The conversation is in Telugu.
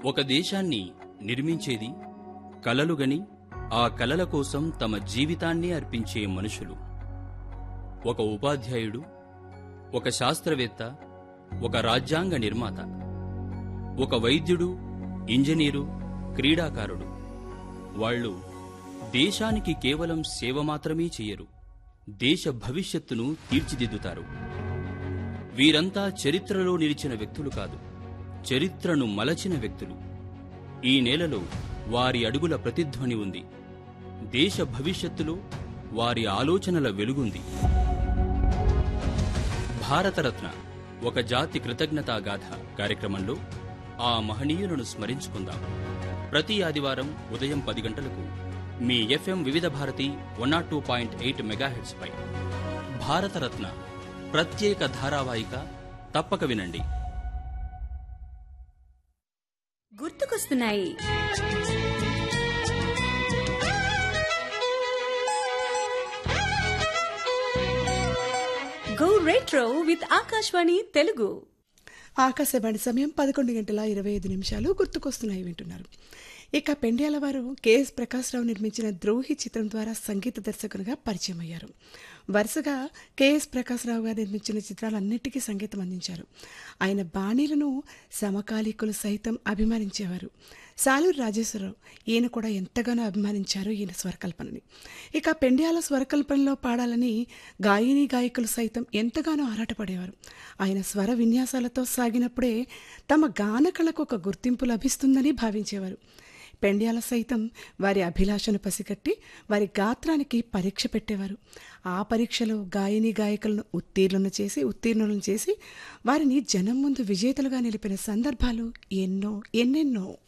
ఒక దేశాన్ని నిర్మించేది కలలుగని ఆ కలల కోసం తమ జీవితాన్ని అర్పించే మనుషులు ఒక ఉపాధ్యాయుడు ఒక శాస్త్రవేత్త ఒక రాజ్యాంగ నిర్మాత ఒక వైద్యుడు ఇంజనీరు క్రీడాకారుడు వాళ్ళు దేశానికి కేవలం సేవ మాత్రమే చెయ్యరు దేశ భవిష్యత్తును తీర్చిదిద్దుతారు వీరంతా చరిత్రలో నిలిచిన వ్యక్తులు కాదు చరిత్రను మలచిన వ్యక్తులు ఈ నేలలో వారి అడుగుల ప్రతిధ్వని ఉంది దేశ భవిష్యత్తులో వారి ఆలోచనల వెలుగుంది భారతరత్న ఒక జాతి కృతజ్ఞతా గాథ కార్యక్రమంలో ఆ మహనీయులను స్మరించుకుందాం ప్రతి ఆదివారం ఉదయం పది గంటలకు మీ FM Vividh Bharati one naught two point eight megahertz పై భారతరత్న ప్రత్యేక ధారావాహిక తప్పక వినండి గుర్తుకొస్తున్నాయి go retro with Akashvani Telugu Akashvani సమయం పదకొండు గంటల ఇరవై ఐదు నిమిషాలు గుర్తుకొస్తున్నాయి వింటున్నారు ఇక పెండ్యాల వారు కెఎస్ ప్రకాశ్రావు నిర్మించిన ద్రోహి చిత్రం ద్వారా సంగీత దర్శకునిగా పరిచయం అయ్యారు వరుసగా కెఎస్ ప్రకాశ్రావు గారు నిర్మించిన చిత్రాలన్నిటికీ సంగీతం అందించారు ఆయన బాణీలను సమకాలీకులు సైతం అభిమానించేవారు సాలూరు రాజేశ్వరరావు ఈయన కూడా ఎంతగానో అభిమానించారు ఈయన స్వరకల్పనని ఇక పెండ్యాల స్వరకల్పనలో పాడాలని గాయని గాయకులు సైతం ఎంతగానో ఆరాటపడేవారు ఆయన స్వర విన్యాసాలతో సాగినప్పుడే తమ గానకళకు ఒక గుర్తింపు లభిస్తుందని భావించేవారు పెండ్యాల సైతం వారి అభిలాషను పసిగట్టి వారి గాత్రానికి పరీక్ష పెట్టేవారు ఆ పరీక్షలో గాయని గాయకులను ఉత్తీర్ణులను చేసి ఉత్తీర్ణులను చేసి వారిని జనం ముందు విజేతలుగా నిలిపిన సందర్భాలు ఎన్నో ఎన్నెన్నో